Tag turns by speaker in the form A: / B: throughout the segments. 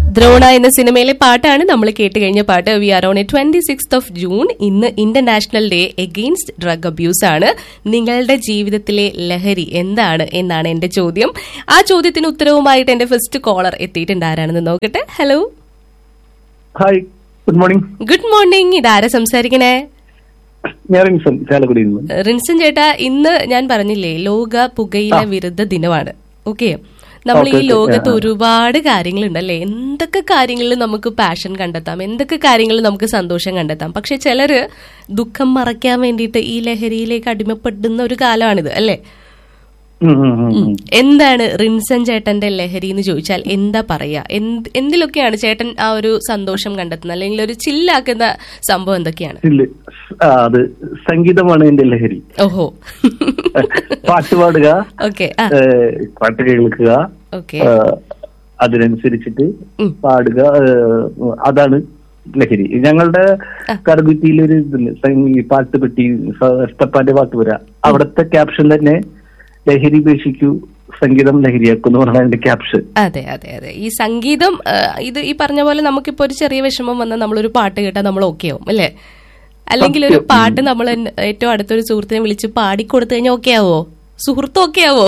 A: ദ്രോണ എന്ന സിനിമയിലെ പാട്ടാണ് നമ്മൾ കേട്ട് കഴിഞ്ഞ പാട്ട് we are on a twenty six of June ഇന്ന് international day against drug abuse ആണ് നിങ്ങളുടെ ജീവിതത്തിലെ ലഹരി എന്താണ് എന്നാണ് എന്റെ ചോദ്യം ആ ചോദ്യത്തിന് ഉത്തരവുമായിട്ട് എന്റെ ഫസ്റ്റ് കോളർ എത്തിയിട്ടുണ്ട് ആരാണെന്ന് നോക്കട്ടെ hello
B: hi good morning
A: good morning ഇതാരാ സംസാരിക്കണേ
B: ഞാൻ റിൻസൺ ചാലക്കുടിയിൽ നിന്ന്
A: റിൻസൻ ചേട്ടാ ഇന്ന് ഞാൻ പറഞ്ഞില്ലേ ലോക പുകയില വിരുദ്ധ ദിനമാണ് ഓക്കെ നമ്മൾ ഈ
B: Okay, okay.
A: ലോകത്ത്
B: ആ.
A: ഒരുപാട് കാര്യങ്ങളുണ്ടല്ലേ എന്തൊക്കെ കാര്യങ്ങളിൽ നമുക്ക് പാഷൻ കണ്ടെത്താം എന്തൊക്കെ കാര്യങ്ങളിൽ നമുക്ക് സന്തോഷം കണ്ടെത്താം പക്ഷെ ചിലര് ദുഃഖം മറയ്ക്കാൻ വേണ്ടിയിട്ട് ഈ ലഹരിയിലേക്ക് അടിമപ്പെടുന്ന ഒരു കാലമാണിത് അല്ലേ
B: ഉം, ഉം, ഉം, ഉം.
A: എന്താണ് റിൻസൻ ചേട്ടന്റെ ലഹരി എന്ന് ചോദിച്ചാൽ എന്താ പറയാ എന്ത് എന്തിലൊക്കെയാണ് ചേട്ടൻ ആ ഒരു സന്തോഷം കണ്ടെത്തുന്നത് അല്ലെങ്കിൽ ഒരു ചില്ലാക്കുന്ന സംഭവം എന്തൊക്കെയാണ്
B: ഇല്ല ആ, അത് സംഗീതമാണ് എന്റെ ലഹരി
A: ഓഹോ
B: പാട്ട് പാടുക
A: ഓക്കെ ആ
B: ഏ, പാട്ട് കേൾക്കുക
A: ഓക്കെ
B: ഏ, അതിനനുസരിച്ചിട്ട്
A: ഉം.
B: പാടുക ഏ, അതാണ് ലഹരി ഞങ്ങളുടെ കടകുറ്റിയിൽ ഒരു ഇതുണ്ട് സംഗീ- പാട്ട് പെട്ടി സ്റ്റപ്പാന്റെ പാട്ട് വരാ അവിടുത്തെ ക്യാപ്ഷൻ തന്നെ ലഹരി ഉപേക്ഷിക്കൂ സംഗീതം ലഹരിയാക്കും എന്ന് പറഞ്ഞാൽ എന്റെ ക്യാപ്ഷൻ
A: അതെ അതെ അതെ ഈ സംഗീതം ആ, ഇത് ഈ പറഞ്ഞ പോലെ നമുക്കിപ്പോ ഒരു ചെറിയ വിഷമം വന്നാൽ നമ്മളൊരു പാട്ട് കേട്ടാൽ നമ്മൾ ഓക്കെ ആവും അല്ലേ അല്ലെങ്കിൽ ഒരു
B: സത്യം.
A: പാട്ട് നമ്മൾ എൻ- ഏറ്റവും അടുത്തൊരു സുഹൃത്തിനെ വിളിച്ച് പാടിക്കൊടുത്തു കഴിഞ്ഞാൽ ഓക്കെ ആവോ സുഹൃത്ത് ഓക്കെ ആവോ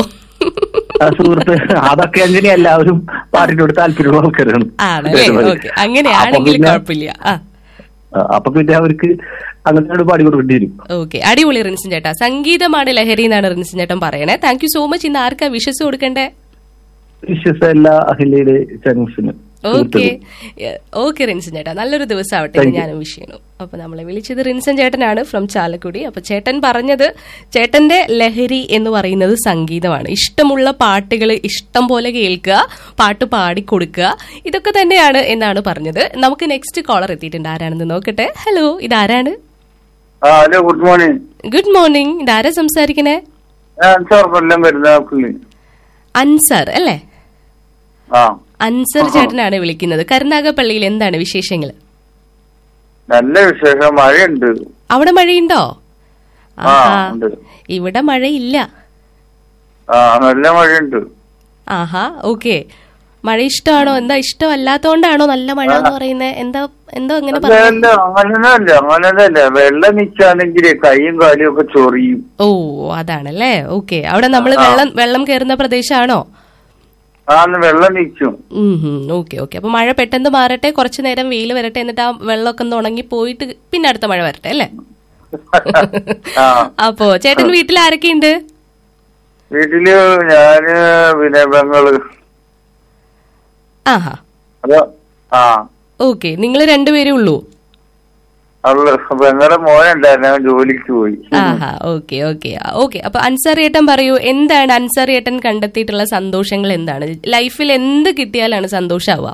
B: ആ സുഹൃത്ത് അതൊക്കെ അങ്ങനെ എല്ലാവരും പാട്ടിനോട് താല്പര്യമുള്ള ആൾക്കാരാണ്
A: ആണല്ലേ ഓക്കെ അങ്ങനെയാണെങ്കിൽ
B: അപ്പൊ പിന്നെ-
A: കുഴപ്പമില്ല ആ
B: ആ, അപ്പൊ പിന്നെ അവർക്ക് അങ്ങനത്തെ പാടി കൊടുക്കേണ്ടി വരും
A: ഓക്കെ അടിപൊളി റിൻസൻ ചേട്ടാ സംഗീതമാണ് ലഹരി എന്നാണ് റിൻസൻ ചേട്ടൻ പറയണേ താങ്ക് യു സോ മച്ച് ഇന്ന് ആർക്കാ വിശ്വസ് കൊടുക്കണ്ടേ
B: വിശ്വസ എല്ലാ അഖിലയുടെ ചാനൽസിനും
A: ഓക്കെ ഓക്കെ റിൻസൻ ചേട്ടാ നല്ലൊരു ദിവസം ആവട്ടെ എന്ന് ഞാനും വിഷ് ചെയ്യുന്നു അപ്പൊ നമ്മളെ വിളിച്ചത് റിൻസൻ ചേട്ടനാണ് ഫ്രം ചാലക്കുടി അപ്പൊ ചേട്ടൻ പറഞ്ഞത് ചേട്ടന്റെ ലഹരി എന്ന് പറയുന്നത് സംഗീതമാണ് ഇഷ്ടമുള്ള പാട്ടുകൾ ഇഷ്ടം പോലെ കേൾക്കുക പാട്ട് പാടിക്കൊടുക്കുക ഇതൊക്കെ തന്നെയാണ് എന്നാണ് പറഞ്ഞത് നമുക്ക് നെക്സ്റ്റ് കോളർ എത്തിയിട്ടുണ്ട് ആരാണെന്ന് നോക്കട്ടെ ഹലോ ഇതാരാണ്
C: ആ hello good morning
A: good morning ഇതാരാ സംസാരിക്കണേ
C: ഞാൻ സാർ കൊല്ലം വരുന്ന പുള്ളി
A: അൻസർ അല്ലേ
C: ആ
A: അൻസർ ചേട്ടനാണ് വിളിക്കുന്നത് കരുനാഗപ്പള്ളിയിൽ എന്താണ് വിശേഷങ്ങൾ
C: നല്ല വിശേഷം മഴയുണ്ട്
A: അവിടെ മഴയുണ്ടോ
C: ആ
A: ആഹാ.
C: ഉണ്ട്
A: ഇവിടെ മഴയില്ല
C: ആ നല്ല മഴയുണ്ട്
A: ആഹാ ഓക്കെ മഴ ഇഷ്ടമാണോ എന്താ ഇഷ്ടമല്ലാത്തോണ്ടാണോ നല്ല മഴ എന്ന് പറയുന്നത് എന്താ എന്തോ അങ്ങനെ
C: അല്ല
A: പറഞ്ഞു
C: അല്ല അങ്ങനല്ല അങ്ങനല്ല വെള്ളം നിൽക്കാണെങ്കിൽ കൈയും കാലും ഒക്കെ ചൊറിയും
A: ഓ അതാണല്ലേ ഓക്കെ അവിടെ നമ്മൾ
C: ആ.
A: വെള്ളം വെള്ളം കയറുന്ന പ്രദേശമാണോ
C: ആന്ന് വെള്ളം നിൽക്കും
A: ഓക്കെ ഓക്കെ അപ്പൊ മഴ പെട്ടെന്ന് മാറട്ടെ കുറച്ചു നേരം വെയിൽ വരട്ടെ എന്നിട്ട് ആ വെള്ളമൊക്കെ ഒന്ന് ഉണങ്ങി പോയിട്ട് പിന്നെ അടുത്ത മഴ വരട്ടെ അല്ലേ
C: ആ
A: അപ്പോ ചേട്ടൻ വീട്ടിൽ ആരൊക്കെയുണ്ട്
C: വീട്ടില് ഞാന് പിന്നെ പെങ്ങള്
A: ആഹാ
C: അതോ ആ
A: ഓക്കെ നിങ്ങൾ രണ്ടുപേരേ ഉള്ളൂ
C: അവള് പെങ്ങളുടെ മോനുണ്ടായിരുന്നു അവൻ ജോലിക്ക് പോയി
A: ആഹാ ഓക്കെ ഓക്കെ ഓക്കെ അപ്പൊ അൻസാർ ഏട്ടൻ പറയൂ എന്താണ് അൻസാർ ഏട്ടൻ കണ്ടെത്തിയിട്ടുള്ള സന്തോഷങ്ങൾ എന്താണ് ലൈഫിൽ എന്ത് കിട്ടിയാലാണ് സന്തോഷാവുക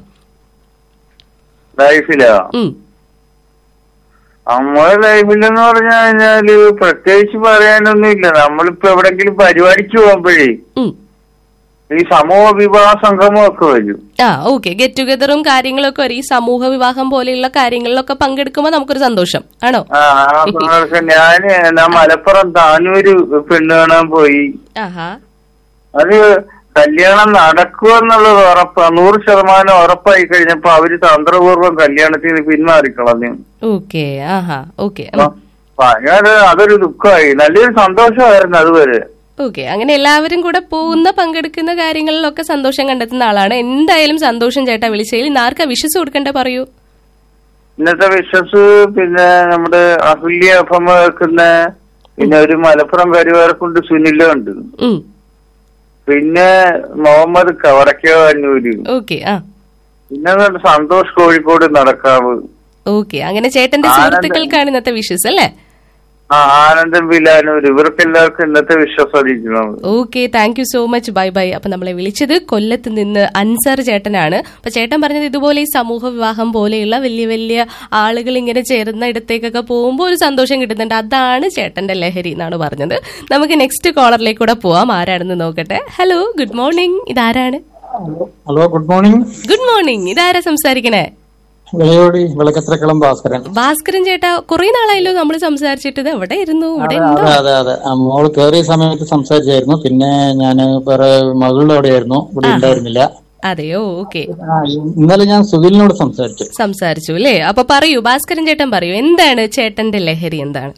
C: ലൈഫിലാ
A: ഉം
C: നമ്മുടെ ലൈഫിലെന്ന് പറഞ്ഞു കഴിഞ്ഞാല് പ്രത്യേകിച്ച് പറയാനൊന്നുമില്ല നമ്മളിപ്പോ എവിടെങ്കിലും പരിപാടിക്ക് പോകുമ്പോഴേ
A: ഉം
C: ഈ സമൂഹ വിവാഹ സംഗമം ഒക്കെ വരും
A: ആ ഓക്കെ ഗെറ്റ് ടുഗദറും കാര്യങ്ങളൊക്കെ വരും ഈ സമൂഹ വിവാഹം പോലെയുള്ള കാര്യങ്ങളിലൊക്കെ പങ്കെടുക്കുമ്പോൾ നമുക്കൊരു സന്തോഷം ആണോ
C: ആ ആ പിള്ളേർക്ക് ഞാന് ഞാൻ മലപ്പുറം താനൂര് പെണ്ണ് കാണാൻ പോയി
A: ആഹാ
C: അത് കല്യാണം നടക്കുമെന്നുള്ളത് ഉറപ്പാ നൂറ് ശതമാനം ഉറപ്പായി കഴിഞ്ഞപ്പോ അവര് തന്ത്രപൂർവ്വം കല്യാണത്തിന് പിന്മാറിക്കളഞ്ഞു
A: ഓക്കെ ആഹാ ഓക്കെ
C: അപ്പൊ ഭയങ്കര അതൊരു ദുഃഖമായി നല്ലൊരു സന്തോഷമായിരുന്നു അതുവരെ
A: ഓക്കെ അങ്ങനെ എല്ലാവരും കൂടെ പോകുന്ന പങ്കെടുക്കുന്ന കാര്യങ്ങളിലൊക്കെ സന്തോഷം കണ്ടെത്തുന്ന ആളാണ് എന്തായാലും സന്തോഷം ചേട്ടാ വിളിച്ചതിൽ ഇന്ന് ആർക്കാ വിശ്വസ് കൊടുക്കണ്ടേ പറയൂ
C: ഇന്നത്തെ വിശ്വസ് പിന്നെ നമ്മുടെ അഹുല്യ എഫ് എം വെക്കുന്ന പിന്നെ ഒരു മലപ്പുറം കരുവാരക്കുണ്ട് സുനിലും ഉണ്ട്
A: ഉം
C: പിന്നെ മുഹമ്മദ് കവടക്കന്നൂര്
A: ഓക്കെ ആ
C: പിന്നെ നമ്മുടെ സന്തോഷ് കോഴിക്കോട് നടക്കാവ്
A: ഓക്കെ അങ്ങനെ ചേട്ടന്റെ
C: ആനന്ദ-
A: സുഹൃത്തുക്കൾക്കാണ് ഇന്നത്തെ വിഷസ് അല്ലേ
C: ആ ആനന്ദം ബിലാനൂർ ഇവർക്ക് എല്ലാവർക്കും ഇന്നത്തെ വിശ്വാസം അറിയിക്കണം
A: okay thank you so much bye bye അപ്പൊ നമ്മളെ വിളിച്ചത് കൊല്ലത്ത് നിന്ന് അൻസർ ചേട്ടനാണ് അപ്പൊ ചേട്ടൻ പറഞ്ഞത് ഇതുപോലെ ഈ സമൂഹ വിവാഹം പോലെയുള്ള വലിയ വലിയ ആളുകൾ ഇങ്ങനെ ചേരുന്ന ഇടത്തേക്കൊക്കെ പോകുമ്പോൾ ഒരു സന്തോഷം കിട്ടുന്നുണ്ട് അതാണ് ചേട്ടന്റെ ലഹരി എന്നാണ് പറഞ്ഞത് നമുക്ക് നെക്സ്റ്റ് കോളറിലേക്ക് കൂടെ പോവാം ആരാണെന്ന് നോക്കട്ടെ ഹലോ ഗുഡ് മോർണിംഗ് ഇതാരാണ്
D: hello good morning
A: good morning ഇതാരാ സംസാരിക്കണേ
D: വിളയോടി വിളക്കത്രക്കളം ഭാസ്കരൻ
A: ഭാസ്കരൻ ചേട്ടാ കുറെ നാളായല്ലോ നമ്മൾ സംസാരിച്ചിട്ട് ഇത് എവിടെ ഇരുന്നു ഇവിടെ
D: അതെ
A: ഉണ്ടോ
D: അതെ അതെ ആ, മോള് കേറിയ സമയത്ത് സംസാരിച്ചായിരുന്നു പിന്നെ ഞാൻ വേറെ മകളുടെ അവിടെയായിരുന്നു ഇവിടെ ഉണ്ടായിരുന്നില്ല
A: അതെയോ ഓക്കെ
D: ആ, ഇന്നലെ ഞാൻ സുഖിലിനോട് സംസാരിച്ചു
A: സംസാരിച്ചു അല്ലേ അപ്പൊ പറയൂ ഭാസ്കരൻ ചേട്ടൻ പറയൂ എന്താണ് ചേട്ടന്റെ ലഹരി എന്താണ്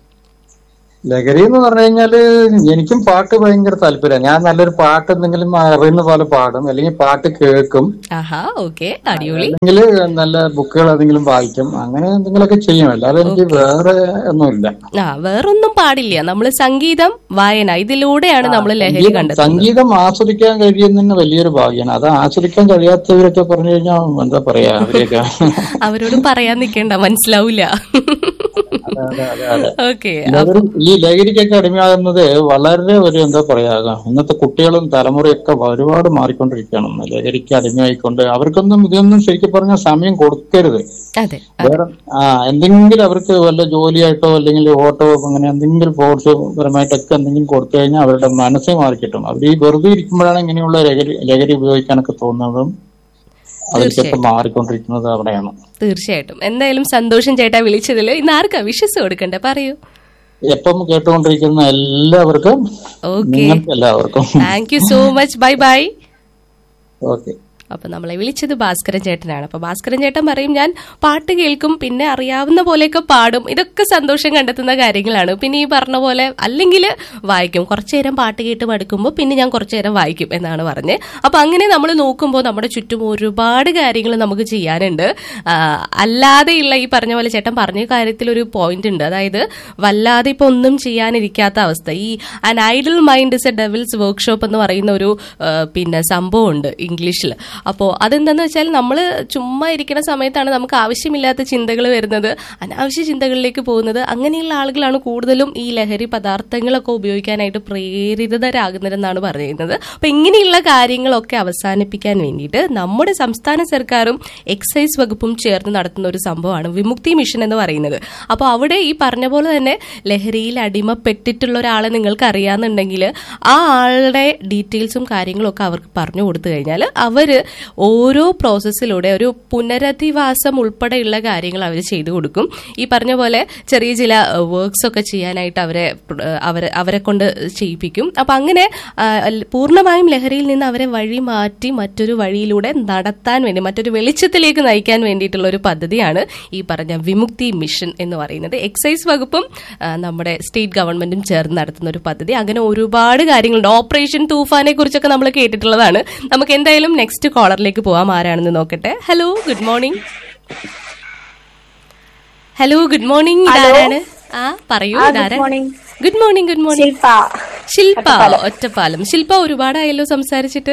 D: ലഹരി എന്ന് പറഞ്ഞു കഴിഞ്ഞാല് എനിക്കും പാട്ട് ഭയങ്കര താല്പര്യമാണ് ഞാൻ നല്ലൊരു പാട്ട് എന്തെങ്കിലും അറിയുന്ന പോലെ പാടും അല്ലെങ്കിൽ പാട്ട് കേൾക്കും
A: ആഹാ ഓക്കെ അടിപൊളി
D: അല്ലെങ്കിൽ നല്ല ബുക്കുകൾ ഏതെങ്കിലും വായിക്കും അങ്ങനെ എന്തെങ്കിലുമൊക്കെ ചെയ്യും അല്ലാതെ എനിക്ക് വേറെ ഒന്നുമില്ല
A: ആ വേറൊന്നും പാടില്ല നമ്മൾ സംഗീതം വായന ഇതിലൂടെയാണ് നമ്മൾ ലഹരി
D: സംഗീതം-
A: കണ്ടെത്തുന്നത്
D: സംഗീതം ആസ്വദിക്കാൻ കഴിയുന്നതിന് വലിയൊരു ഭാഗ്യമാണ് അത് ആസ്വദിക്കാൻ കഴിയാത്തവരൊക്കെ പറഞ്ഞു കഴിഞ്ഞാൽ എന്താ പറയാ അവരെയൊക്കെ
A: അവരോട് പറയാൻ നിൽക്കണ്ട മനസ്സിലാവൂല
D: അതെ, അതെ, അതെ.
A: ഓക്കെ
D: ലഹരി ഈ ലഹരിക്കൊക്കെ അടിമയാകുന്നത് വളരെ ഒരു എന്താ പറയാ ഇന്നത്തെ കുട്ടികളും തലമുറയൊക്കെ ഒരുപാട് മാറിക്കൊണ്ടിരിക്കുകയാണ് ലഹരിക്ക് അടിമയായിക്കൊണ്ട് അവർക്കൊന്നും ഇതൊന്നും ശരിക്കും പറഞ്ഞാൽ സമയം കൊടുക്കരുത്
A: അതെ
D: വേറെ ആ എന്തെങ്കിലും അവർക്ക് വല്ല ജോലിയായിട്ടോ അല്ലെങ്കിൽ ഓട്ടോ അങ്ങനെ എന്തെങ്കിലും സ്പോർട്സ് പരമായിട്ടൊക്കെ എന്തെങ്കിലും കൊടുത്തു കഴിഞ്ഞാൽ അവരുടെ മനസ്സേ മാറിക്കിട്ടും അവർ ഈ വെറുതെ ഇരിക്കുമ്പോഴാണ് ഇങ്ങനെയുള്ള ലഹരി ലഹരി ഉപയോഗിക്കാനൊക്കെ തോന്നുന്നതും അതിലേക്കൊക്കെ മാറിക്കൊണ്ടിരിക്കുന്നത് അവിടെയാണ്
A: തീർച്ചയായിട്ടും എന്തായാലും സന്തോഷം ചേട്ടാ വിളിച്ചതിൽ ഇന്ന് ആർക്കാ വിശ്വസ് കൊടുക്കണ്ടേ പറയൂ
D: എപ്പം കേട്ടുകൊണ്ടിരിക്കുന്ന എല്ലാവർക്കും
A: ഓക്കെ
D: നിങ്ങൾക്ക് എല്ലാവർക്കും
A: thank you so much bye bye
D: okay
A: അപ്പൊ നമ്മളെ വിളിച്ചത് ഭാസ്കരൻ ചേട്ടനാണ് അപ്പൊ ഭാസ്കരൻ ചേട്ടൻ പറയും ഞാൻ പാട്ട് കേൾക്കും പിന്നെ അറിയാവുന്ന പോലെയൊക്കെ പാടും ഇതൊക്കെ സന്തോഷം കണ്ടെത്തുന്ന കാര്യങ്ങളാണ് പിന്നെ ഈ പറഞ്ഞ പോലെ അല്ലെങ്കിൽ വായിക്കും കുറച്ചു നേരം പാട്ട് കേട്ട് മടുക്കുമ്പോൾ പിന്നെ ഞാൻ കുറച്ചു നേരം വായിക്കും എന്നാണ് പറഞ്ഞത് അപ്പൊ അങ്ങനെ നമ്മൾ നോക്കുമ്പോൾ നമ്മുടെ ചുറ്റും ഒരുപാട് കാര്യങ്ങൾ നമുക്ക് ചെയ്യാനുണ്ട് ആ, അല്ലാതെയുള്ള ഈ പറഞ്ഞ പോലെ ചേട്ടൻ പറഞ്ഞ കാര്യത്തിൽ ഒരു പോയിന്റ് ഉണ്ട് അതായത് വല്ലാതെ ഇപ്പൊ ഒന്നും ചെയ്യാനിരിക്കാത്ത അവസ്ഥ ഈ an idle mind is a devil's workshop എന്ന് പറയുന്ന ഒരു ആ, പിന്നെ സംഭവമുണ്ട് ഇംഗ്ലീഷിൽ അപ്പോൾ അതെന്താന്ന് വെച്ചാൽ നമ്മൾ ചുമ്മാ ഇരിക്കുന്ന സമയത്താണ് നമുക്ക് ആവശ്യമില്ലാത്ത ചിന്തകൾ വരുന്നത് അനാവശ്യ ചിന്തകളിലേക്ക് പോകുന്നത് അങ്ങനെയുള്ള ആളുകളാണ് കൂടുതലും ഈ ലഹരി പദാർത്ഥങ്ങളൊക്കെ ഉപയോഗിക്കാനായിട്ട് പ്രേരിതരാകുന്നതെന്നാണ് പറയുന്നത് അപ്പൊ ഇങ്ങനെയുള്ള കാര്യങ്ങളൊക്കെ അവസാനിപ്പിക്കാൻ വേണ്ടിയിട്ട് നമ്മുടെ സംസ്ഥാന സർക്കാരും എക്സൈസ് വകുപ്പും ചേർന്ന് നടത്തുന്ന ഒരു സംഭവമാണ് വിമുക്തി മിഷൻ എന്ന് പറയുന്നത് അപ്പോൾ അവിടെ ഈ പറഞ്ഞ പോലെ തന്നെ ലഹരിയിൽ അടിമപ്പെട്ടിട്ടുള്ള ഒരാളെ നിങ്ങൾക്ക് അറിയാന്നുണ്ടെങ്കിൽ ആ ആളുടെ ഡീറ്റെയിൽസും കാര്യങ്ങളും ഒക്കെ അവർക്ക് പറഞ്ഞു കൊടുത്തു കഴിഞ്ഞാൽ അവർ ഓരോ പ്രോസസ്സിലൂടെ ഒരു പുനരധിവാസം ഉൾപ്പെടെയുള്ള കാര്യങ്ങൾ അവർ ചെയ്തു കൊടുക്കും ഈ പറഞ്ഞ പോലെ ചെറിയ ചില വർക്ക്സ് ഒക്കെ ചെയ്യാനായിട്ട് അവരെ ഏഹ്, അവരെ അവരെ കൊണ്ട് ചെയ്യിപ്പിക്കും അപ്പം അങ്ങനെ ആ, ല- പൂർണ്ണമായും ലഹരിയിൽ നിന്ന് അവരെ വഴി മാറ്റി മറ്റൊരു വഴിയിലൂടെ നടത്താൻ വേണ്ടി മറ്റൊരു വെളിച്ചത്തിലേക്ക് നയിക്കാൻ വേണ്ടിയിട്ടുള്ള ഒരു പദ്ധതിയാണ് ഈ പറഞ്ഞ വിമുക്തി മിഷൻ എന്ന് പറയുന്നത് എക്സൈസ് വകുപ്പും ആ, നമ്മുടെ സ്റ്റേറ്റ് ഗവൺമെന്റും ചേർന്ന് നടത്തുന്ന ഒരു പദ്ധതി അങ്ങനെ ഒരുപാട് കാര്യങ്ങളുണ്ട് ഓപ്പറേഷൻ തൂഫാനെ കുറിച്ചൊക്കെ നമ്മൾ കേട്ടിട്ടുള്ളതാണ് നമുക്ക് എന്തായാലും നെക്സ്റ്റ് കോളറിലേക്ക് പോവാം ആരാണെന്ന് നോക്കട്ടെ hello good morning hello good morning ഇതാരാണ് ആ പറയൂ ഇതാരാണ് good morning good morning
E: Shilpa
A: Shilpa Ottapalam Shilpa ഒരുപാടായല്ലോ സംസാരിച്ചിട്ട്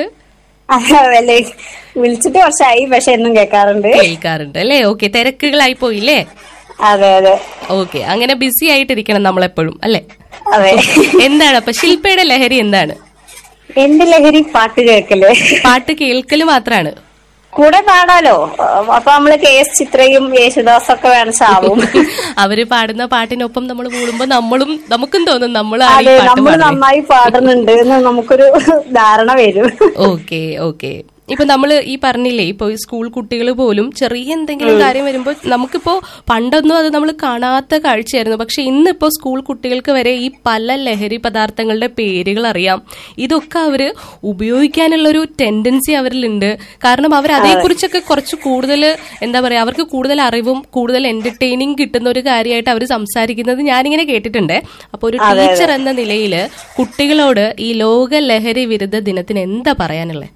E: അതല്ലേ വിളിച്ചിട്ട് കുറച്ചായി പക്ഷെ എന്നും കേൾക്കാറുണ്ട്
A: കേൾക്കാറുണ്ട് അല്ലേ ഓക്കെ തിരക്കുകളായി പോയില്ലേ
E: അതെ അതെ
A: ഓക്കെ അങ്ങനെ ബിസി ആയിട്ടിരിക്കണം നമ്മളെപ്പോഴും അല്ലേ
E: അതെ
A: എന്താണ് അപ്പൊ ശില്പയുടെ ലഹരി എന്താണ്
E: എന്റെ ലഹരി പാട്ട് കേൾക്കല്
A: പാട്ട് കേൾക്കല് മാത്രാണ്
E: കൂടെ പാടാലോ അപ്പൊ നമ്മള് കെ എസ് ചിത്രയും യേശുദാസ് ഒക്കെ വേണം ചാവും
A: അവര് പാടുന്ന പാട്ടിനൊപ്പം നമ്മൾ കൂടുമ്പോ നമ്മളും നമുക്കും തോന്നും നമ്മളാണ്
E: അതെ
A: ഈ പാട്ട്
E: നമ്മൾ
A: പാടുന്നത്
E: നന്നായി പാടുന്നുണ്ട് എന്ന് നമുക്കൊരു ധാരണ വരും
A: ഓക്കെ ഓക്കെ ഇപ്പൊ നമ്മൾ ഈ പറഞ്ഞില്ലേ ഇപ്പൊ ഈ സ്കൂൾ കുട്ടികൾ പോലും ചെറിയ എന്തെങ്കിലും കാര്യം വരുമ്പോൾ നമുക്കിപ്പോ പണ്ടൊന്നും അത് നമ്മൾ കാണാത്ത കാഴ്ചയായിരുന്നു പക്ഷെ ഇന്നിപ്പോ സ്കൂൾ കുട്ടികൾക്ക് വരെ ഈ പല ലഹരി പദാർത്ഥങ്ങളുടെ പേരുകൾ അറിയാം ഇതൊക്കെ അവര് ഉപയോഗിക്കാനുള്ള ഒരു ടെൻഡൻസി അവരിലുണ്ട് കാരണം അവർ അതേക്കുറിച്ചൊക്കെ കുറച്ച് കൂടുതൽ എന്താ പറയാ അവർക്ക് കൂടുതൽ അറിവും കൂടുതൽ എന്റർടൈനിങ് കിട്ടുന്ന ഒരു കാര്യമായിട്ട് അവർ സംസാരിക്കുന്നത് ഞാനിങ്ങനെ കേട്ടിട്ടുണ്ട് അപ്പോൾ ഒരു ടീച്ചർ എന്ന നിലയിൽ കുട്ടികളോട് ഈ ലോക ലഹരി വിരുദ്ധ ദിനത്തിന് എന്താ പറയാനുള്ളത്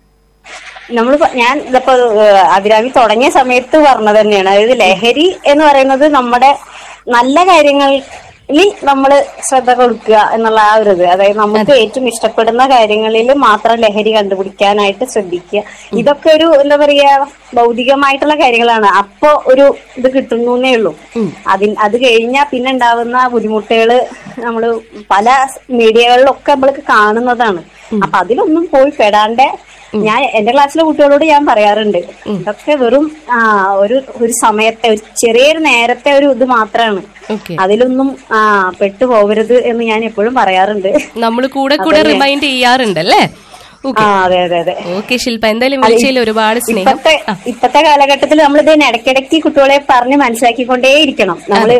E: നമ്മൾ ഞാൻ ഇതിപ്പോ ഏഹ്, അഭിരാമി തുടങ്ങിയ സമയത്ത് പറഞ്ഞത് തന്നെയാണ് അതായത് ലഹരി എന്ന് പറയുന്നത് നമ്മുടെ നല്ല കാര്യങ്ങളിൽ നമ്മൾ ശ്രദ്ധ കൊടുക്കുക എന്നുള്ള ആ ഒരു ഇത് അതായത് നമുക്ക് ഏറ്റവും ഇഷ്ടപ്പെടുന്ന കാര്യങ്ങളിൽ മാത്രം ലഹരി കണ്ടുപിടിക്കാനായിട്ട് ശ്രദ്ധിക്കുക ഇതൊക്കെ ഒരു എന്താ പറയാ ഭൗതികമായിട്ടുള്ള കാര്യങ്ങളാണ് അപ്പോ ഒരു ഇത് കിട്ടുന്നേ ഉള്ളൂ അതിൻ അത് കഴിഞ്ഞാൽ പിന്നെ ഉണ്ടാവുന്ന ബുദ്ധിമുട്ടുകള് നമ്മൾ പല മീഡിയകളിലൊക്കെ നമ്മൾക്ക് കാണുന്നതാണ് അപ്പൊ അതിലൊന്നും പോയി പെടാണ്ട് ഞാൻ എന്റെ ക്ലാസ്സിലെ കുട്ടികളോട് ഞാൻ പറയാറുണ്ട് ഇതൊക്കെ വെറും ആ ഒരു ഒരു സമയത്തെ ഒരു ചെറിയൊരു നേരത്തെ ഒരു ഇത് മാത്രമാണ്
A: ഓക്കെ
E: അതിലൊന്നും ആ പെട്ടു പോകരുത് എന്ന് ഞാൻ എപ്പോഴും പറയാറുണ്ട്
A: നമ്മൾ കൂടെ കൂടെ റിമൈൻഡ് ചെയ്യാറുണ്ടല്ലേ
E: ആ അതെ അതെ അതെ
A: ഓക്കെ ശില്പ എന്തായാലും വിളിച്ചതിൽ ഒരുപാട് സ്നേഹം
E: ഇപ്പത്തെ ഇപ്പത്തെ കാലഘട്ടത്തിൽ നമ്മൾ ഇതിന് ഇടയ്ക്കിടയ്ക്ക് കുട്ടികളെ പറഞ്ഞ് മനസ്സിലാക്കിക്കൊണ്ടേയിരിക്കണം നമ്മള്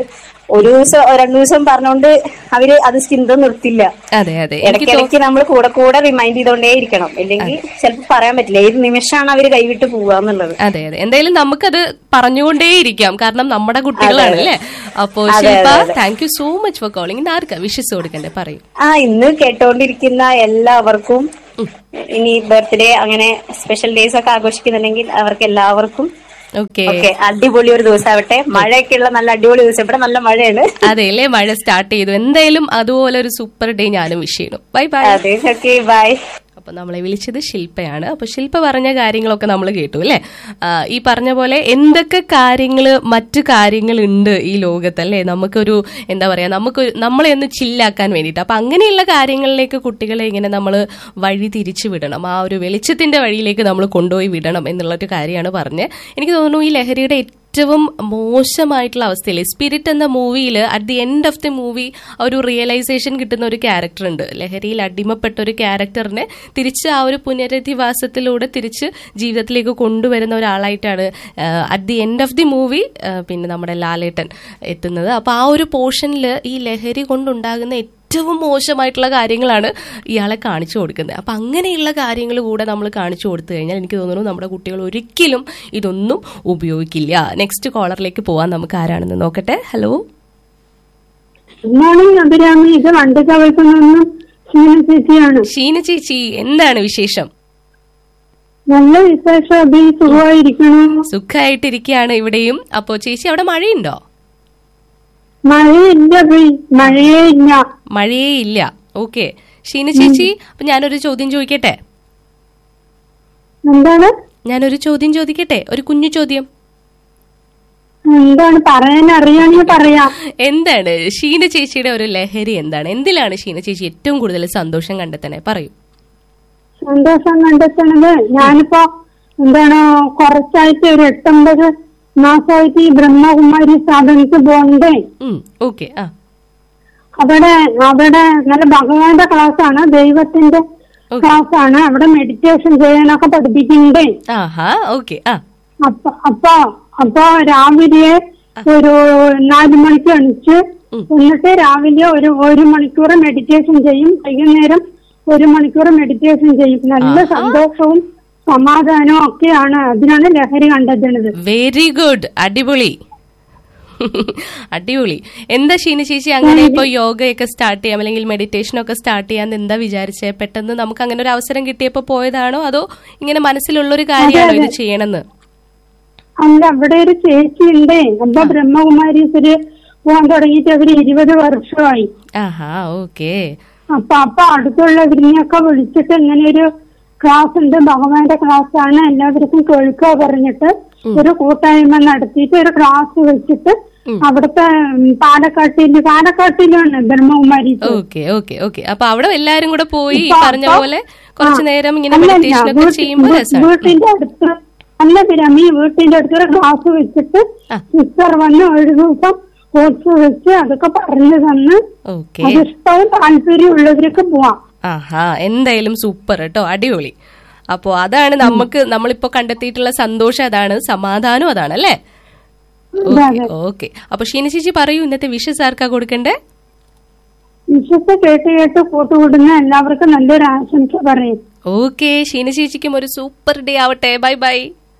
E: ഒരു ദിവസം രണ്ടു ദിവസം പറഞ്ഞുകൊണ്ട് അവര് അത് ചിന്ത നിർത്തില്ല
A: അതെ അതെ എനിക്ക് തോ-
E: ഇടയ്ക്കിടയ്ക്ക് നമ്മൾ കൂടെ കൂടെ റിമൈൻഡ് ചെയ്തോണ്ടേ ഇരിക്കണം അല്ലെങ്കിൽ ചിലപ്പോൾ പറയാൻ പറ്റില്ല ഏത് നിമിഷമാണ് അവര് കൈവിട്ട് പോവുക എന്നുള്ളത്
A: അതെ അതെ എന്തായാലും നമുക്കത് പറഞ്ഞുകൊണ്ടേയിരിക്കാം കാരണം നമ്മുടെ കുട്ടികളാണ് അല്ലേ അപ്പോ
E: അതെ,
A: ശില്പ
E: അതെ, അതെ.
A: Thank you so much for calling ഇന്ന് ആർക്കാ വിഷസ് കൊടുക്കണ്ടേ പറയൂ
E: ആ ഇന്ന് കേട്ടോണ്ടിരിക്കുന്ന എല്ലാവർക്കും ഇനി ബർത്ത്ഡേ അങ്ങനെ സ്പെഷ്യൽ ഡേയ്സ് ഒക്കെ ആഘോഷിക്കുന്നുണ്ടെങ്കിൽ അവർക്ക് എല്ലാവർക്കും
A: ഓക്കെ
E: ഓക്കെ അടിപൊളി ഒരു ദിവസമാവട്ടെ മഴയൊക്കെ ഉള്ള നല്ല അടിപൊളി ദിവസം ഇവിടെ നല്ല മഴയാണ്
A: അതെ അല്ലേ മഴ സ്റ്റാർട്ട് ചെയ്തു എന്തായാലും അതുപോലെ ഒരു സൂപ്പർ ഡേ ഞാനും വിഷ് ചെയ്യുന്നു ബൈ ബൈ
E: അതെ ഓക്കെ ബൈ
A: അപ്പൊ നമ്മളെ വിളിച്ചത് ശില്പയാണ് അപ്പൊ ശില്പ പറഞ്ഞ കാര്യങ്ങളൊക്കെ നമ്മൾ കേട്ടു അല്ലെ ഈ പറഞ്ഞ പോലെ എന്തൊക്കെ കാര്യങ്ങള് മറ്റു കാര്യങ്ങളുണ്ട് ഈ ലോകത്ത് അല്ലെ നമുക്കൊരു എന്താ പറയാ നമുക്ക് നമ്മളെ ഒന്ന് ചില്ലാക്കാൻ വേണ്ടിയിട്ട് അപ്പൊ അങ്ങനെയുള്ള കാര്യങ്ങളിലേക്ക് കുട്ടികളെ ഇങ്ങനെ നമ്മൾ വഴി തിരിച്ചു വിടണം ആ ഒരു വെളിച്ചത്തിന്റെ വഴിയിലേക്ക് നമ്മൾ കൊണ്ടുപോയി വിടണം എന്നുള്ളൊരു കാര്യമാണ് പറഞ്ഞത് എനിക്ക് തോന്നുന്നു ഈ ലഹരിയുടെ ഏറ്റവും മോശമായിട്ടുള്ള അവസ്ഥയിൽ സ്പിരിറ്റ് എന്ന മൂവിയിൽ at the end of the movie ഒരു റിയലൈസേഷൻ കിട്ടുന്ന ഒരു ക്യാരക്ടർ ഉണ്ട് ലഹരിയിൽ അടിമപ്പെട്ട ഒരു ക്യാരക്ടറിനെ തിരിച്ച് ആ ഒരു പുനരധിവാസത്തിലൂടെ തിരിച്ച് ജീവിതത്തിലേക്ക് കൊണ്ടുവരുന്ന ഒരാളായിട്ടാണ് at the end of the movie പിന്നെ നമ്മുടെ ലാലേട്ടൻ എത്തുന്നത് അപ്പോൾ ആ ഒരു പോർഷനിൽ ഈ ലഹരി കൊണ്ടുണ്ടാകുന്ന ഏറ്റവും മോശമായിട്ടുള്ള കാര്യങ്ങളാണ് ഇയാളെ കാണിച്ചു കൊടുക്കുന്നത് അപ്പം അങ്ങനെയുള്ള കാര്യങ്ങൾ കൂടെ നമ്മൾ കാണിച്ചു കൊടുത്തു കഴിഞ്ഞാൽ എനിക്ക് തോന്നുന്നു നമ്മുടെ കുട്ടികൾ ഒരിക്കലും ഇതൊന്നും ഉപയോഗിക്കില്ല നെക്സ്റ്റ് കോളറിലേക്ക് പോവാൻ നമുക്ക് ആരാണെന്ന് നോക്കട്ടെ ഹലോ
F: ഗുഡ് മോർണിംഗ് അഭിരാമി ഇത് വണ്ടിക്കവൾക്ക് നിന്നും ശീല ചേച്ചിയാണ്
A: ഷീന ചേച്ചി എന്താണ് വിശേഷം
F: നല്ല വിശേഷം അഭി സുഖമായിരിക്കണു
A: സുഖമായിട്ടിരിക്കുകയാണ് ഇവിടെയും അപ്പോൾ ചേച്ചി അവിടെ മഴയുണ്ടോ
F: മഴയില്ല അഭി മഴയേ ഇല്ല
A: മഴയേ ഇല്ല ഓക്കെ ഷീന ചേച്ചി അപ്പൊ ഞാനൊരു ചോദ്യം ചോദിക്കട്ടെ
F: എന്താണ്
A: ഞാനൊരു ചോദ്യം ചോദിക്കട്ടെ ഒരു കുഞ്ഞു ചോദ്യം
F: എന്താണ് പറയാൻ അറിയാണെങ്കിൽ പറയാം
A: എന്താണ് ഷീന ചേച്ചിയുടെ ഒരു ലഹരി എന്താണ് എന്തിലാണ് ഷീന ചേച്ചി ഏറ്റവും കൂടുതൽ സന്തോഷം കണ്ടെത്തണേ പറയൂ
F: സന്തോഷം കണ്ടെത്തണത് ഞാനിപ്പോ എന്താണ് കുറച്ചായിട്ട് ഒരു എട്ടൊമ്പത് മാസമായിട്ട് ഈ ബ്രഹ്മകുമാരി സ്ഥാപനത്തിൽ പോകണ്ടേ
A: ഓക്കെ ആ
F: അവിടെ അവിടെ നല്ല ഭഗവാന്റെ ക്ലാസ് ആണ് ദൈവത്തിന്റെ
A: Okay.
F: ക്ലാസ് ആണ് അവിടെ മെഡിറ്റേഷൻ ചെയ്യാനൊക്കെ പഠിപ്പിക്കുന്നുണ്ടേ
A: ആഹാ ഓക്കെ ആ
F: അപ്പൊ അപ്പൊ അപ്പൊ രാവിലെ ഒരു നാല് മണിക്ക് എണിച്ച് എന്നിട്ട് രാവിലെ ഒരു ഒരു മണിക്കൂർ മെഡിറ്റേഷൻ ചെയ്യും വൈകുന്നേരം ഒരു മണിക്കൂർ മെഡിറ്റേഷൻ ചെയ്യും നല്ല സന്തോഷവും സമാധാനവും ഒക്കെയാണ് അതിനാണ് ലഹരി കണ്ടെത്തുന്നത്
A: വെരി ഗുഡ് അടിപൊളി അടിപൊളി എന്താ ഷീന ചേച്ചി അങ്ങനെ ഇപ്പൊ യോഗയൊക്കെ സ്റ്റാർട്ട് ചെയ്യാം അല്ലെങ്കിൽ മെഡിറ്റേഷൻ ഒക്കെ സ്റ്റാർട്ട് ചെയ്യാൻ എന്താ വിചാരിച്ചേ പെട്ടെന്ന് നമുക്ക് അങ്ങനെ ഒരു അവസരം കിട്ടിയപ്പോ പോയതാണോ അതോ ഇങ്ങനെ മനസ്സിലുള്ള ഒരു കാര്യമാണോ ഇത് ചെയ്യണമെന്ന്
F: അല്ല അവിടെ ഒരു ചേച്ചി ഉണ്ടേ അപ്പൊ ബ്രഹ്മകുമാരീസില് പോകാൻ തുടങ്ങിയിട്ട് അവര് ഇരുപത് വർഷമായി
A: ആഹാ ഓക്കെ
F: അപ്പൊ അപ്പൊ അടുത്തുള്ളവരിനെയൊക്കെ വിളിച്ചിട്ട് ഇങ്ങനെ ഒരു ക്ലാസ് ഉണ്ട് ഭഗവാന്റെ ക്ലാസ് ആണ് എല്ലാവർക്കും കേൾക്കുക പറഞ്ഞിട്ട് ഒരു കൂട്ടായ്മ നടത്തിയിട്ട് ഒരു ക്ലാസ് വെച്ചിട്ട് അവിടുത്തെ ഉം, പാലക്കാട്ടില് പാലക്കാട്ടിലാണ് ബ്രഹ്മകുമാരി
A: ഓക്കെ ഓക്കെ ഓക്കെ അപ്പൊ അവിടെ എല്ലാരും കൂടെ പോയി ഈ
F: ഇപ്പൊ
A: പറഞ്ഞ
F: അപ്പൊ-
A: പോലെ കുറച്ചു
F: ആ.
A: നേരം ഇങ്ങനെ
F: അല്ലല്ല,
A: മെഡിറ്റേഷൻ ഒക്കെ
F: വീട്ടി-
A: ചെയ്യുമ്പോൾ
F: വീ-
A: രസമാണ്
F: വീട്ടിന്റെ അടുത്ത് അല്ല പിരമി വീട്ടിന്റെ അടുത്ത് ഒരു ക്ലാസ് വെച്ചിട്ട്
A: ആ.
F: സിസ്റ്റർ വന്ന് ഒരു ദിവസം കോഴ്സ് വെച്ച് അതൊക്കെ പറഞ്ഞു തന്ന്
A: ഓക്കെ
F: അത് ഇഷ്ടവും താല്പര്യമുള്ളവരൊക്കെ പോവാം
A: ആഹാ എന്തായാലും സൂപ്പർ കേട്ടോ അടിപൊളി അപ്പോ അതാണ് നമുക്ക് നമ്മളിപ്പോ കണ്ടെത്തിയിട്ടുള്ള സന്തോഷം അതാണ് സമാധാനം അതാണ് അല്ലേ
F: അതെ, അതെ.
A: ഓക്കെ അപ്പൊ ഷീന ചേച്ചി പറയൂ ഇന്നത്തെ വിഷസ് ആർക്കാ കൊടുക്കണ്ടേ
F: വിശ്വസ് കേട്ട് കേട്ട് കൂട്ടുകൂടുന്ന എല്ലാവർക്കും നല്ലൊരു ആശംസ പറയും
A: ഓക്കെ ഷീന ചേച്ചിക്കും ഒരു സൂപ്പർ ഡേ ആവട്ടെ ബൈ ബൈ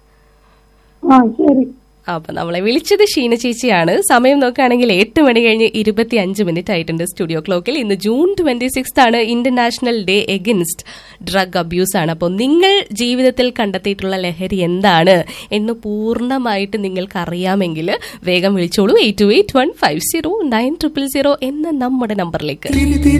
F: ആ ശരി
A: അപ്പൊ നമ്മളെ വിളിച്ചത് ഷീന ചേച്ചിയാണ് സമയം നോക്കുകയാണെങ്കിൽ എട്ട് മണി കഴിഞ്ഞ് ഇരുപത്തി അഞ്ച് മിനിറ്റ് ആയിട്ടുണ്ട് സ്റ്റുഡിയോ ക്ലോക്കിൽ ഇന്ന് ജൂൺ ട്വന്റി സിക്സ് ആണ് international day against drug abuse ആണ് അപ്പോൾ നിങ്ങൾ ജീവിതത്തിൽ കണ്ടെത്തിയിട്ടുള്ള ലഹരി എന്താണ് എന്ന് പൂർണ്ണമായിട്ട് നിങ്ങൾക്ക് അറിയാമെങ്കിൽ വേഗം വിളിച്ചോളൂ eight two eight one five zero nine triple zero എന്ന നമ്മുടെ നമ്പറിലേക്ക്
G: തിരി